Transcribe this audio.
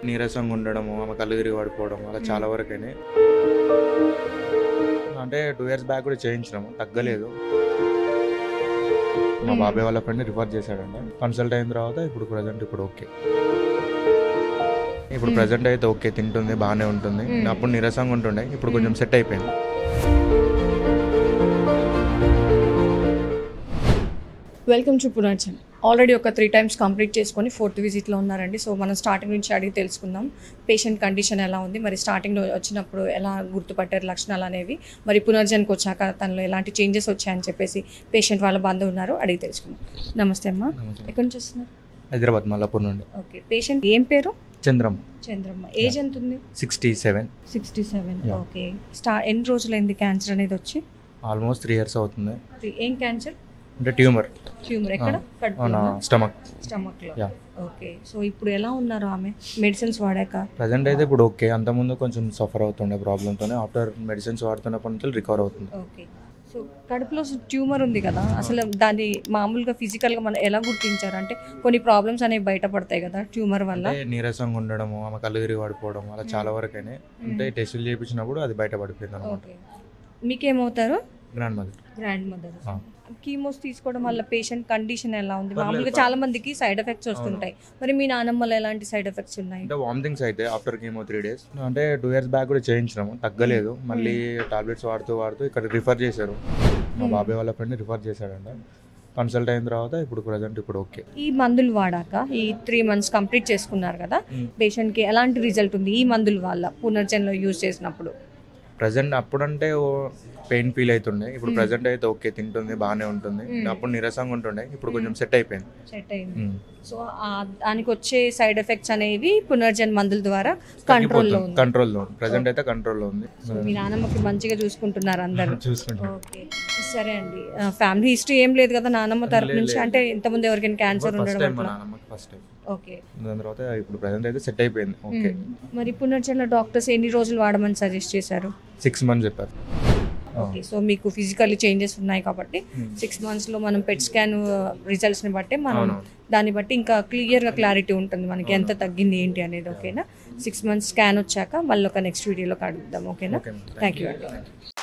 నీరసంగా ఉండడము ఆమె కళ్ళు తిరిగి పడిపోవడం అలా చాలా వరకు అయినాయి అంటే టూ ఇయర్స్ బ్యాక్ కూడా చేయించినాము తగ్గలేదు మా బాబాయ్ వాళ్ళ ఫ్రెండ్ రిఫర్ చేశాడంట కన్సల్ట్ అయిన తర్వాత ఇప్పుడు ప్రజెంట్ ఇప్పుడు ఓకే ఇప్పుడు Hmm. ప్రజెంట్ అయితే ఓకే తింటుంది బాగానే ఉంటుంది Hmm. అప్పుడు నీరసంగా ఉంటుండే ఇప్పుడు కొంచెం సెట్ అయిపోయింది వెల్కమ్ టు పునర్జన్ ఆల్రెడీ ఒక త్రీ టైమ్స్ కంప్లీట్ చేసుకొని ఫోర్త్ విజిట్లో ఉన్నారండి సో మనం స్టార్టింగ్ నుంచి అడిగి తెలుసుకుందాం పేషెంట్ కండిషన్ ఎలా ఉంది మరి స్టార్టింగ్లో వచ్చినప్పుడు ఎలా గుర్తుపట్టారు లక్షణాలు అనేవి మరి పునర్జన్కి వచ్చాక తనలో ఎలాంటి చేంజెస్ వచ్చాయని చెప్పేసి పేషెంట్ వాళ్ళ బంధువు ఉన్నారు అడిగి తెలుసుకుందాం నమస్తే అమ్మా ఎక్కడి నుంచి వస్తున్నారు హైదరాబాద్ మల్లాపూర్ నుండి ఓకే పేషెంట్ ఏం పేరు చంద్రం చంద్రమ్మ ఏజ్ ఎంత ఉంది sixty seven sixty seven Yeah. Okay స్టా ఎన్ని రోజులైంది క్యాన్సర్ అనేది వచ్చి ఆల్మోస్ట్ త్రీ ఇయర్స్ అవుతుంది ఏం క్యాన్సర్ అంటే ట్యూమర్ ట్యూమర్ ఎక్కడ అవునా కడుపులోనా? స్టమక్ స్టమక్లో యా ఓకే సో ఇప్పుడు ఎలా ఉన్నారు ఆమె మెడిసిన్స్ వాడాక ప్రజెంట్ అయితే ఇప్పుడు ఓకే అంతకుముందు కొంచెం సఫర్ అవుతుండే ప్రాబ్లమ్తోనే ఆఫ్టర్ మెడిసిన్స్ వాడుతున్నప్పటి నుంచి రికవర్ అవుతుంది ఓకే సో కడుపులో ట్యూమర్ ఉంది కదా అసలు దాన్ని మామూలుగా ఫిజికల్గా మనం ఎలా గుర్తించారు అంటే కొన్ని ప్రాబ్లమ్స్ అనేవి బయటపడతాయి కదా ట్యూమర్ వల్ల అంటే నీరసంగా ఉండడము ఆమె కళ్ళు తిరిగి పడిపోవడం అలా చాలా వరకు అయినాయి అంటే టెస్టులు చేయించినప్పుడు అది బయట పడిపోయింది అనమాట ఓకే మీకేమవుతారు గ్రాండ్ మదర్ గ్రాండ్ మదర్ ఆ. కీమోస్ తీసుకోవడం వల్ల పేషెంట్ కండిషన్ ఎలా ఉంది పర్లేదు, మామూలుగా పర్లేదు. చాలా మందికి సైడ్ ఎఫెక్ట్స్ వస్తుంటాయి మరి మీ నానమ్మలో ఎలాంటి సైడ్ ఎఫెక్ట్స్ ఉన్నాయి అంటే వామిటింగ్స్ అయితే ఆఫ్టర్ కీమో త్రీ డేస్ అంటే టూ ఇయర్స్ బ్యాక్ కూడా చేయించినాము తగ్గలేదు మళ్ళీ టాబ్లెట్స్ వాడుతూ వాడుతూ ఇక్కడ రిఫర్ చేశారు మా Hmm. బాబాయ్ వాళ్ళ ఫ్రెండ్ రిఫర్ చేశాడంట కన్సల్ట్ అయిన తర్వాత ఇప్పుడు ప్రజెంట్ ఇప్పుడు ఓకే ఈ మందులు వాడాక ఈ త్రీ మంత్స్ కంప్లీట్ చేసుకున్నారు కదా Hmm. పేషెంట్కి ఎలాంటి రిజల్ట్ ఉంది ఈ మందుల వల్ల పునర్జన్లో యూజ్ చేసినప్పుడు ప్రజెంట్ అప్పుడంటే పెయిన్ ఫీల్ అవుతుండే ఇప్పుడు Hmm. ప్రజెంట్ అయితే ఓకే తింటుంది బాగానే ఉంటుంది Hmm. అప్పుడు నీరసంగా ఉంటుండే ఇప్పుడు కొంచెం సెట్ అయిపోయింది సెట్ అయింది Hmm. సో ఆ దానికి వచ్చే సైడ్ ఎఫెక్ట్స్ అనేవి పునర్జన్ మందుల ద్వారా కంట్రోల్లో ఉంది కంట్రోల్లో ఉంది ప్రజెంట్ అయితే కంట్రోల్లో ఉంది సో మీ నాన్నమ్మకి మంచిగా చూసుకుంటున్నారు అందరూ చూసుకుంటాం ఓకే సరే అండి ఫ్యామిలీ హిస్టరీ ఏం లేదు కదా నాన్నమ్మ తరపు లేదు, నుంచి లేదు. అంటే ఇంతకుముందు ఎవరికైనా క్యాన్సర్ ఫస్ట్ ఉండడం టైం మా అట్లా నాన్నమ్మకి ఫస్ట్ టైం ఓకే దాని తర్వాత ఇప్పుడు ప్రజెంట్ అయితే సెట్ అయిపోయింది ఓకే మరి పునర్జన్లో డాక్టర్స్ ఎన్ని రోజులు వాడమని సజెస్ట్ చేశారు సిక్స్ మంత్స్ చెప్పారు ఓకే సో మీకు ఫిజికల్లీ చేంజెస్ ఉన్నాయి కాబట్టి Hmm. సిక్స్ మంత్స్లో మనం పెట్ స్కాన్ రిజల్ట్స్ని బట్టి మనం అవునవును. దాన్ని బట్టి ఇంకా క్లియర్గా క్లారిటీ ఉంటుంది మనకి ఎంత తగ్గింది ఏంటి అనేది ఓకేనా సిక్స్ మంత్స్ స్కాన్ వచ్చాక మళ్ళీ ఒక నెక్స్ట్ వీడియోలో కడుగుదాం ఓకేనా ఓకే థ్యాంక్ యూ అండి